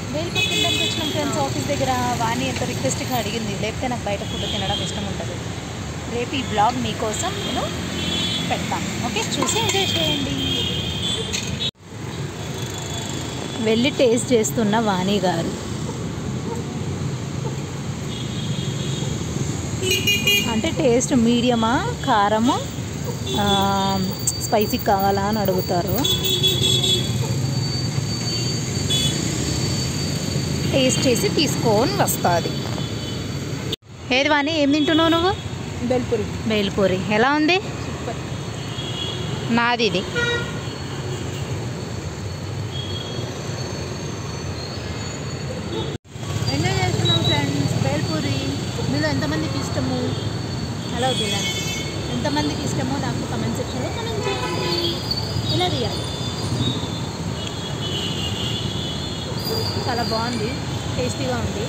వేలుపూరి తినడానికి వచ్చిన friends office దగ్గర వాణి ఎంత రిక్వెస్ట్గా అడిగింది లేకపోతే నాకు బయట ఫుడ్ తినడం ఇష్టం ఉంటుంది రేపు ఈ బ్లాగ్ మీకోసం నేను పెడతాను ఓకే చూసి ఎంజాయ్ చేయండి వెళ్ళి టేస్ట్ చేస్తున్న వాణి గారు అంటే టేస్ట్ మీడియమా కారము స్పైసీ కావాలా అని అడుగుతారు టేస్ట్ చేసి తీసుకొని వస్తుంది ఏది వాణి ఏం తింటున్నావు నువ్వు బెల్పూరి బేల్పూరి ఎలా ఉంది సూపర్ నాది ఇది ఎంజాయ్ చేస్తున్నాం ఫ్రెండ్స్ బేల్పూరి మీలో ఎంతమందికి ఇష్టము అలా తినండి ఎంతమందికి ఇష్టమో నాకు కమెంట్ సెక్షన్లో కమెంట్ చేయండి ఇలా తీయాలి చాలా బాగుంది టేస్టీగా ఉంది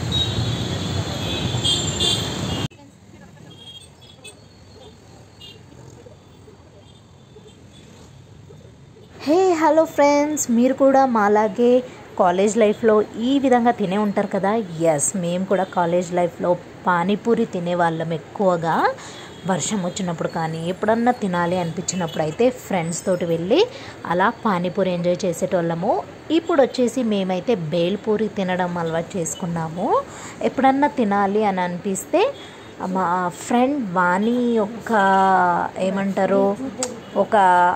హే హలో ఫ్రెండ్స్ మీరు కూడా మాలాగే కాలేజ్ లైఫ్లో ఈ విధంగా తినే ఉంటారు కదా ఎస్ మేము కూడా కాలేజ్ లైఫ్లో పానీపూరి తినే వాళ్ళం ఎక్కువగా వర్షం వచ్చినప్పుడు కానీ ఎప్పుడన్నా తినాలి అనిపించినప్పుడు అయితే ఫ్రెండ్స్ తోటి వెళ్ళి అలా పానీపూరి ఎంజాయ్ చేసేటోళ్ళము ఇప్పుడు వచ్చేసి మేమైతే బేల్పూరి తినడం అలవాటు చేసుకున్నాము ఎప్పుడన్నా తినాలి అని అనిపిస్తే మా ఫ్రెండ్ వాణి యొక్క ఏమంటారు ఒక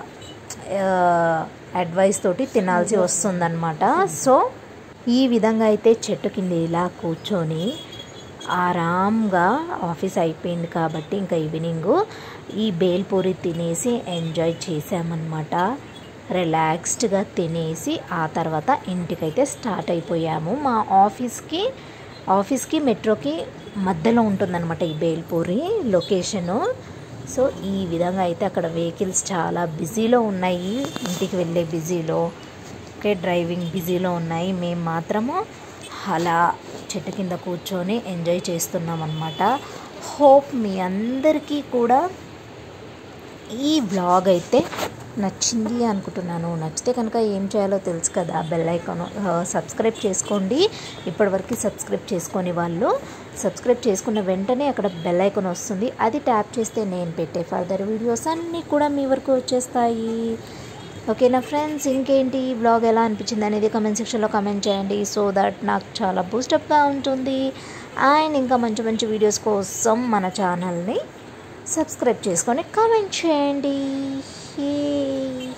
అడ్వైస్ తోటి తినాల్సి వస్తుందన్నమాట సో ఈ విధంగా అయితే చెట్టు కింద ఇలా కూర్చొని ఆరాంగా ఆఫీస్ అయిపోయింది కాబట్టి ఇంకా ఈవినింగ్ ఈ బేల్పూరి తినేసి ఎంజాయ్ చేసామన్నమాట రిలాక్స్డ్గా తినేసి ఆ తర్వాత ఇంటికైతే స్టార్ట్ అయిపోయాము మా ఆఫీస్కి ఆఫీస్కి మెట్రోకి మధ్యలో ఉంటుందన్నమాట ఈ బేల్పూరి లొకేషను సో ఈ విధంగా అయితే అక్కడ వెహికల్స్ చాలా బిజీలో ఉన్నాయి ఇంటికి వెళ్ళే బిజీలో ఓకే డ్రైవింగ్ బిజీలో ఉన్నాయి మేము మాత్రము అలా చెట్టు కింద కూర్చొని ఎంజాయ్ చేస్తున్నాం అనమాట హోప్ మీ అందరికీ కూడా ఈ వ్లాగ్ అయితే నచ్చింది అనుకుంటున్నాను నచ్చితే కనుక ఏం చేయాలో తెలుసు కదా బెల్ ఐకాన్ సబ్స్క్రైబ్ చేసుకోండి ఇప్పటివరకు సబ్స్క్రైబ్ చేసుకొని వాళ్ళు సబ్స్క్రైబ్ చేసుకున్న వెంటనే అక్కడ బెల్ ఐకాన్ వస్తుంది అది ట్యాప్ చేస్తే నేను పెట్టే ఫర్దర్ వీడియోస్ అన్నీ కూడా మీ వరకు వచ్చేస్తాయి ఓకేనా ఫ్రెండ్స్ ఇంకేంటి ఈ బ్లాగ్ ఎలా అనిపించింది అనేది కమెంట్ సెక్షన్లో కమెంట్ చేయండి సో దట్ నాకు చాలా బూస్టప్గా ఉంటుంది అండ్ ఇంకా మంచి మంచి వీడియోస్ కోసం మన ఛానల్ని సబ్స్క్రైబ్ చేసుకొని కామెంట్ చేయండి Yay.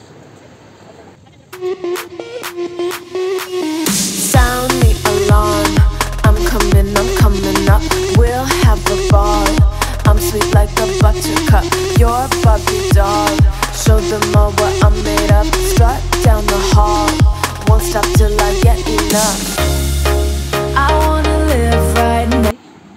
Sound the alarm. I'm coming, I'm coming up. We'll have a ball. I'm sweet like a buttercup. You're a Barbie doll. Show them all what I'm made of. Strut down the hall. Won't stop till I get enough. I wanna live right now.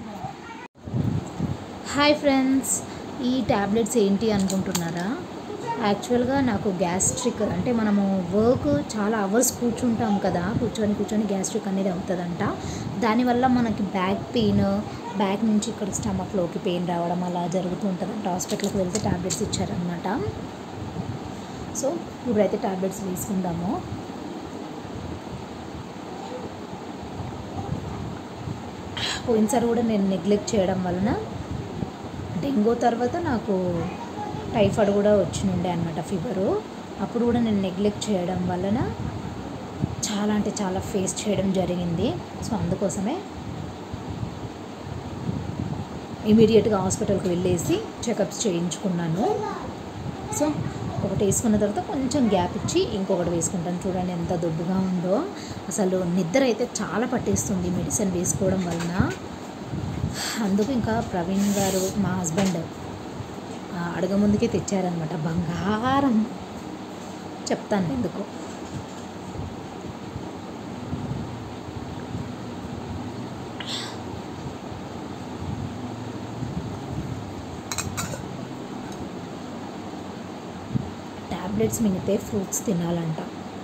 Hi friends ఈ tablets ఏంటి అనుకుంటున్నారా యాక్చువల్గా నాకు gastric అంటే మనము work చాలా hours కూర్చుంటాం కదా కూర్చొని కూర్చొని గ్యాస్ట్రిక్ అనేది అవుతుందంట దానివల్ల మనకి బ్యాక్ పెయిన్ బ్యాక్ నుంచి ఇక్కడ స్టమక్లోకి పెయిన్ రావడం అలా జరుగుతూ ఉంటుందంట హాస్పిటల్కి వెళ్తే ట్యాబ్లెట్స్ ఇచ్చారనమాట సో ఇప్పుడైతే ట్యాబ్లెట్స్ వేసుకుందాము పోయినసారి కూడా నేను నెగ్లెక్ట్ చేయడం వలన డెంగూ తర్వాత నాకు టైఫాయిడ్ కూడా వచ్చినుండే అనమాట ఫీవరు అప్పుడు కూడా నేను నెగ్లెక్ట్ చేయడం వలన చాలా అంటే చాలా ఫేస్ చేయడం జరిగింది సో అందుకోసమే ఇమీడియట్గా హాస్పిటల్కి వెళ్ళేసి చెకప్స్ చేయించుకున్నాను సో ఒకటి వేసుకున్న తర్వాత కొంచెం గ్యాప్ ఇచ్చి ఇంకొకటి వేసుకుంటాను చూడండి ఎంత దొడ్డుగా ఉందో అసలు నిద్ర అయితే చాలా పట్టేస్తుంది మెడిసిన్ వేసుకోవడం వలన అందుకు ఇంకా ప్రవీణ్ గారు మా హస్బెండ్ అడగ ముందుకే తెచ్చారనమాట బంగారం చెప్తాను ఎందుకు ట్యాబ్లెట్స్ మింగితే ఫ్రూట్స్ తినాలంట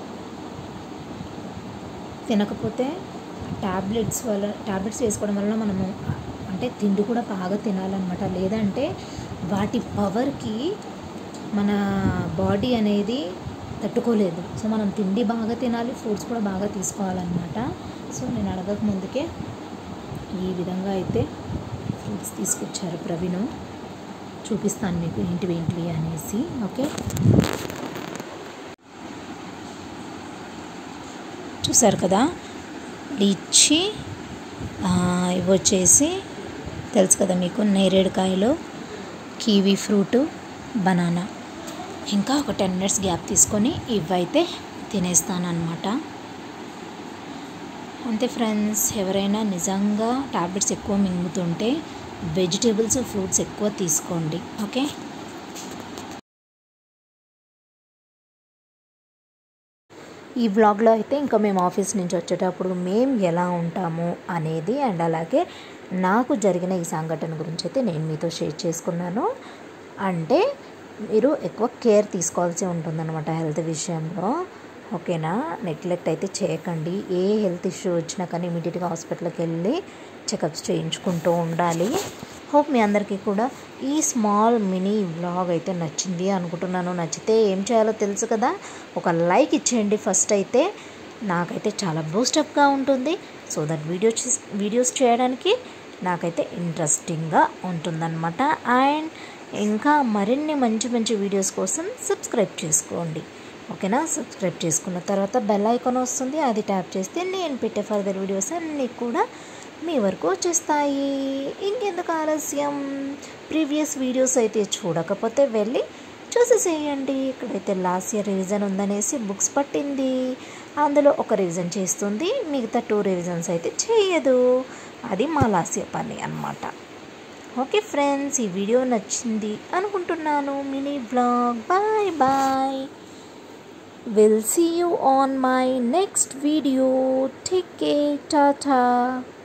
తినకపోతే ట్యాబ్లెట్స్ వల్ల ట్యాబ్లెట్స్ వేసుకోవడం వల్ల మనము అంటే తిండి కూడా బాగా తినాలన్నమాట లేదంటే వాటి పవర్కి మన బాడీ అనేది తట్టుకోలేదు సో మనం తిండి బాగా తినాలి ఫ్రూట్స్ కూడా బాగా తీసుకోవాలన్నమాట సో నేను అడగక ముందుకే ఈ విధంగా అయితే ఫ్రూట్స్ తీసుకొచ్చారు ప్రవీణ్ చూపిస్తాను మీకు ఏంటివి ఏంటివి అనేసి ఓకే చూసారు కదా లిచ్చి ఆ, ఇవి వచ్చేసి తెలుసు కదా మీకు నేరేడుకాయలు కీవీ ఫ్రూటు బనానా ఇంకా ఒక టెన్ మినిట్స్ గ్యాప్ తీసుకొని ఇవైతే తినేస్తానమాట అంతే ఫ్రెండ్స్ ఎవరైనా నిజంగా టాబ్లెట్స్ ఎక్కువ మింగుతుంటే వెజిటేబుల్స్ ఫ్రూట్స్ ఎక్కువ తీసుకోండి ఓకే ఈ వ్లాగ్లో అయితే ఇంకా మేము ఆఫీస్ నుంచి వచ్చేటప్పుడు మేము ఎలా ఉంటాము అనేది అండ్ అలాగే నాకు జరిగిన ఈ సంఘటన గురించి అయితే నేను మీతో షేర్ చేసుకున్నాను అంటే మీరు ఎక్కువ కేర్ తీసుకోవాల్సి ఉంటుందన్నమాట హెల్త్ విషయంలో ఓకేనా నెగ్లెక్ట్ అయితే చేయకండి ఏ హెల్త్ ఇష్యూ వచ్చినా కానీ ఇమీడియట్గా హాస్పిటల్కి వెళ్ళి చెకప్స్ చేయించుకుంటూ ఉండాలి హోప్ మీ అందరికీ కూడా ఈ స్మాల్ మినీ వ్లాగ్ అయితే నచ్చింది అనుకుంటున్నాను నచ్చితే ఏం చేయాలో తెలుసు కదా ఒక లైక్ ఇచ్చేయండి ఫస్ట్ అయితే నాకైతే చాలా బూస్టప్గా ఉంటుంది సో దట్ వీడియో వీడియోస్ చేయడానికి నాకైతే ఇంట్రెస్టింగ్గా ఉంటుందన్నమాట అండ్ ఇంకా మరిన్ని మంచి మంచి వీడియోస్ కోసం సబ్స్క్రైబ్ చేసుకోండి ఓకేనా సబ్స్క్రైబ్ చేసుకున్న తర్వాత బెల్ ఐకాన్ వస్తుంది అది ట్యాప్ చేస్తే నేను పెట్టే ఫర్దర్ వీడియోస్ అన్నీ కూడా మీ వరకు వచ్చేస్తాయి ఇంకెందుకు ఆలస్యం ప్రీవియస్ వీడియోస్ అయితే చూడకపోతే వెళ్ళి చూసేసేయండి ఇక్కడైతే లాస్ట్ ఇయర్ రివిజన్ ఉందనేసి బుక్స్ పట్టింది అందులో ఒక రివిజన్ చేస్తుంది మిగతా టూ రివిజన్స్ అయితే చేయదు అది మా లాస్ట్ ఇయర్ పని అనమాట ఓకే ఫ్రెండ్స్ ఈ వీడియో నచ్చింది అనుకుంటున్నాను mini blog bye bye will see you on my next video take care Tata